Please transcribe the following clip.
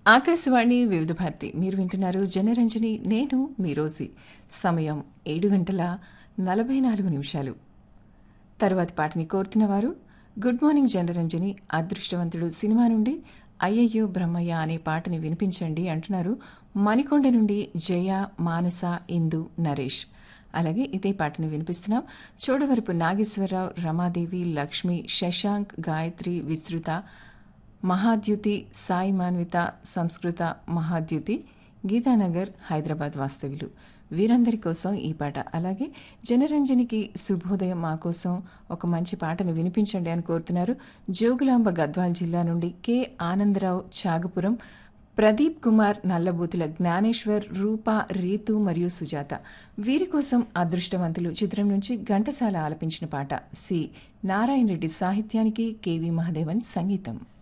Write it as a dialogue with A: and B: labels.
A: ఆకాశవాణి వివిధ భారతి మీరు వింటున్నారు జనరంజని నేను మీ రోజీ సమయం ఏడు గంటల నలభై నాలుగు నిమిషాలు తరువాతి పాటని కోరుతున్న వారు గుడ్ మార్నింగ్ జనరంజని అదృష్టవంతుడు సినిమా నుండి అయ్యయ్యో బ్రహ్మయ్య అనే పాటని వినిపించండి అంటున్నారు మణికొండ నుండి జయ మానస ఇందు నరేష్ అలాగే ఇదే పాటను వినిపిస్తున్నాం చోడవరపు నాగేశ్వరరావు రమాదేవి లక్ష్మి శశాంక్ గాయత్రి విస్తృత మహాద్యుతి సాయి మాన్విత సంస్కృత మహాద్యుతి గీతానగర్ హైదరాబాద్ వాస్తవ్యులు వీరందరి కోసం ఈ పాట అలాగే జనరంజనికి శుభోదయం మా కోసం ఒక మంచి పాటను వినిపించండి అని కోరుతున్నారు జోగులాంబ గద్వాల్ జిల్లా నుండి కె ఆనందరావు చాగపురం ప్రదీప్ కుమార్ నల్లబూతుల జ్ఞానేశ్వర్ రూప రీతు మరియు సుజాత వీరి కోసం అదృష్టవంతులు చిత్రం నుంచి ఘంటసాల ఆలపించిన పాట సి నారాయణ రెడ్డి సాహిత్యానికి కెవి మహదేవన్ సంగీతం